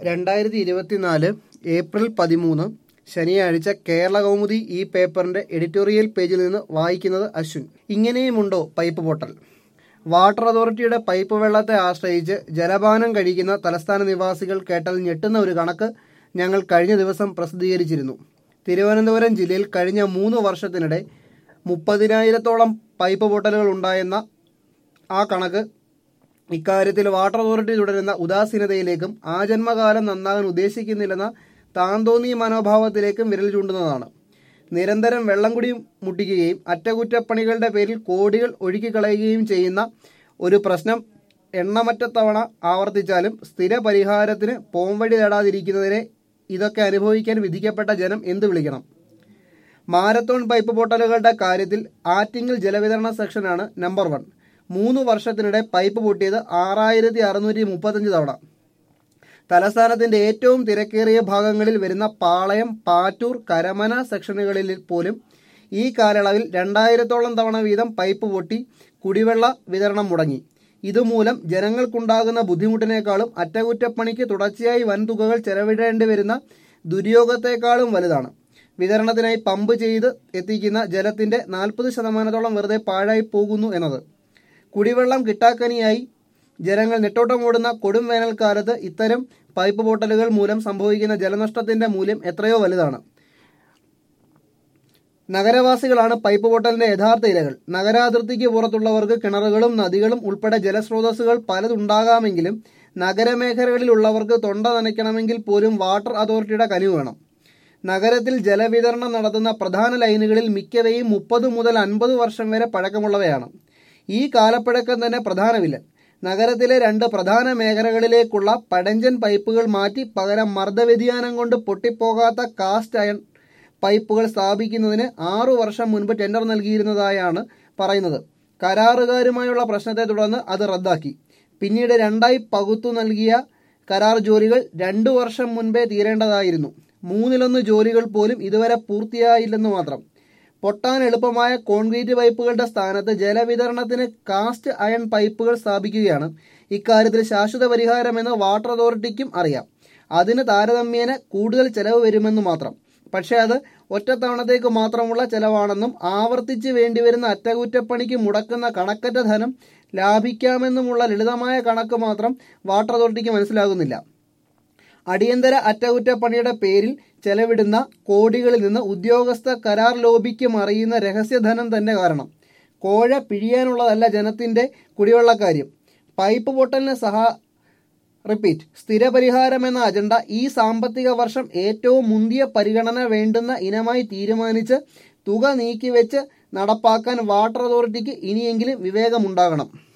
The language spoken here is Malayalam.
രണ്ടായിരത്തി ഇരുപത്തിനാല് ഏപ്രിൽ പതിമൂന്ന് ശനിയാഴ്ച കേരള കൗമുദി ഈ പേപ്പറിന്റെ എഡിറ്റോറിയൽ പേജിൽ നിന്ന് വായിക്കുന്നത് അശ്വിൻ ഇങ്ങനെയുമുണ്ടോ പൈപ്പ് പൊട്ടൽ വാട്ടർ അതോറിറ്റിയുടെ പൈപ്പ് വെള്ളത്തെ ആശ്രയിച്ച് ജലപാനം കഴിക്കുന്ന തലസ്ഥാന നിവാസികൾ കേട്ടാൽ ഞെട്ടുന്ന ഒരു കണക്ക് ഞങ്ങൾ കഴിഞ്ഞ ദിവസം പ്രസിദ്ധീകരിച്ചിരുന്നു തിരുവനന്തപുരം ജില്ലയിൽ കഴിഞ്ഞ മൂന്ന് വർഷത്തിനിടെ മുപ്പതിനായിരത്തോളം പൈപ്പ് പൊട്ടലുകൾ ഉണ്ടായെന്ന ആ കണക്ക് ഇക്കാര്യത്തിൽ വാട്ടർ അതോറിറ്റി തുടരുന്ന ഉദാസീനതയിലേക്കും ആജന്മകാലം നന്നാകാൻ ഉദ്ദേശിക്കുന്നില്ലെന്ന താന്തോന്നിയ മനോഭാവത്തിലേക്കും വിരൽ ചൂണ്ടുന്നതാണ് നിരന്തരം വെള്ളം കുടി മുട്ടിക്കുകയും അറ്റകുറ്റപ്പണികളുടെ പേരിൽ കോടികൾ ഒഴുക്കിക്കളയുകയും ചെയ്യുന്ന ഒരു പ്രശ്നം എണ്ണമറ്റ തവണ ആവർത്തിച്ചാലും സ്ഥിര പരിഹാരത്തിന് പോംവഴി തേടാതിരിക്കുന്നതിനെ ഇതൊക്കെ അനുഭവിക്കാൻ വിധിക്കപ്പെട്ട ജനം എന്ത് വിളിക്കണം മാരത്തോൺ പൈപ്പ് പൊട്ടലുകളുടെ കാര്യത്തിൽ ആറ്റിങ്ങൽ ജലവിതരണ സെക്ഷനാണ് നമ്പർ വൺ മൂന്ന് വർഷത്തിനിടെ പൈപ്പ് പൊട്ടിയത് ആറായിരത്തി അറുന്നൂറ്റി മുപ്പത്തഞ്ച് തവണ തലസ്ഥാനത്തിന്റെ ഏറ്റവും തിരക്കേറിയ ഭാഗങ്ങളിൽ വരുന്ന പാളയം പാറ്റൂർ കരമന സെക്ഷനുകളിൽ പോലും ഈ കാലയളവിൽ രണ്ടായിരത്തോളം തവണ വീതം പൈപ്പ് പൊട്ടി കുടിവെള്ള വിതരണം മുടങ്ങി ഇതുമൂലം ജനങ്ങൾക്കുണ്ടാകുന്ന ബുദ്ധിമുട്ടിനേക്കാളും അറ്റകുറ്റപ്പണിക്ക് തുടർച്ചയായി വൻതുകകൾ ചെലവിടേണ്ടി വരുന്ന ദുര്യോഗത്തെക്കാളും വലുതാണ് വിതരണത്തിനായി പമ്പ് ചെയ്ത് എത്തിക്കുന്ന ജലത്തിന്റെ നാൽപ്പത് ശതമാനത്തോളം വെറുതെ പാഴായി പോകുന്നു എന്നത് കുടിവെള്ളം കിട്ടാക്കനിയായി ജനങ്ങൾ നെട്ടോട്ടമോടുന്ന കൊടും വേനൽക്കാലത്ത് ഇത്തരം പൈപ്പ് പൊട്ടലുകൾ മൂലം സംഭവിക്കുന്ന ജലനഷ്ടത്തിന്റെ മൂല്യം എത്രയോ വലുതാണ് നഗരവാസികളാണ് പൈപ്പ് പൊട്ടലിന്റെ യഥാർത്ഥ ഇരകൾ നഗരാതിർത്തിക്ക് പുറത്തുള്ളവർക്ക് കിണറുകളും നദികളും ഉൾപ്പെടെ ജലസ്രോതസ്സുകൾ പലതുണ്ടാകാമെങ്കിലും നഗരമേഖലകളിലുള്ളവർക്ക് തൊണ്ട നനയ്ക്കണമെങ്കിൽ പോലും വാട്ടർ അതോറിറ്റിയുടെ കനിവ് വേണം നഗരത്തിൽ ജലവിതരണം നടത്തുന്ന പ്രധാന ലൈനുകളിൽ മിക്കവയും മുപ്പത് മുതൽ അൻപത് വർഷം വരെ പഴക്കമുള്ളവയാണ് ഈ കാലപ്പഴക്കം തന്നെ പ്രധാനമില്ല നഗരത്തിലെ രണ്ട് പ്രധാന മേഖലകളിലേക്കുള്ള പടഞ്ചൻ പൈപ്പുകൾ മാറ്റി പകരം മർദ്ദവ്യതിയാനം കൊണ്ട് പൊട്ടിപ്പോകാത്ത കാസ്റ്റ് അയൺ പൈപ്പുകൾ സ്ഥാപിക്കുന്നതിന് ആറു വർഷം മുൻപ് ടെൻഡർ നൽകിയിരുന്നതായാണ് പറയുന്നത് കരാറുകാരുമായുള്ള പ്രശ്നത്തെ തുടർന്ന് അത് റദ്ദാക്കി പിന്നീട് രണ്ടായി പകുത്തു നൽകിയ കരാർ ജോലികൾ രണ്ടു വർഷം മുൻപേ തീരേണ്ടതായിരുന്നു മൂന്നിലൊന്ന് ജോലികൾ പോലും ഇതുവരെ പൂർത്തിയായില്ലെന്ന് മാത്രം പൊട്ടാൻ എളുപ്പമായ കോൺക്രീറ്റ് പൈപ്പുകളുടെ സ്ഥാനത്ത് ജലവിതരണത്തിന് കാസ്റ്റ് അയൺ പൈപ്പുകൾ സ്ഥാപിക്കുകയാണ് ഇക്കാര്യത്തിൽ ശാശ്വത പരിഹാരമെന്ന് വാട്ടർ അതോറിറ്റിക്കും അറിയാം അതിന് താരതമ്യേന കൂടുതൽ ചെലവ് വരുമെന്ന് മാത്രം പക്ഷേ അത് ഒറ്റത്തവണത്തേക്ക് മാത്രമുള്ള ചെലവാണെന്നും ആവർത്തിച്ച് വേണ്ടിവരുന്ന അറ്റകുറ്റപ്പണിക്ക് മുടക്കുന്ന കണക്കറ്റ ധനം ലാഭിക്കാമെന്നുമുള്ള ലളിതമായ കണക്ക് മാത്രം വാട്ടർ അതോറിറ്റിക്ക് മനസ്സിലാകുന്നില്ല അടിയന്തര അറ്റകുറ്റപ്പണിയുടെ പേരിൽ ചെലവിടുന്ന കോടികളിൽ നിന്ന് ഉദ്യോഗസ്ഥ കരാർ ലോബിക്ക് മറിയുന്ന രഹസ്യധനം തന്നെ കാരണം കോഴ പിഴിയാനുള്ളതല്ല ജനത്തിന്റെ കുടിവെള്ളക്കാര്യം പൈപ്പ് പൊട്ടലിന് സഹ റിപ്പീറ്റ് സ്ഥിരപരിഹാരം എന്ന അജണ്ട ഈ സാമ്പത്തിക വർഷം ഏറ്റവും മുന്തിയ പരിഗണന വേണ്ടുന്ന ഇനമായി തീരുമാനിച്ച് തുക നീക്കിവെച്ച് നടപ്പാക്കാൻ വാട്ടർ അതോറിറ്റിക്ക് ഇനിയെങ്കിലും വിവേകമുണ്ടാകണം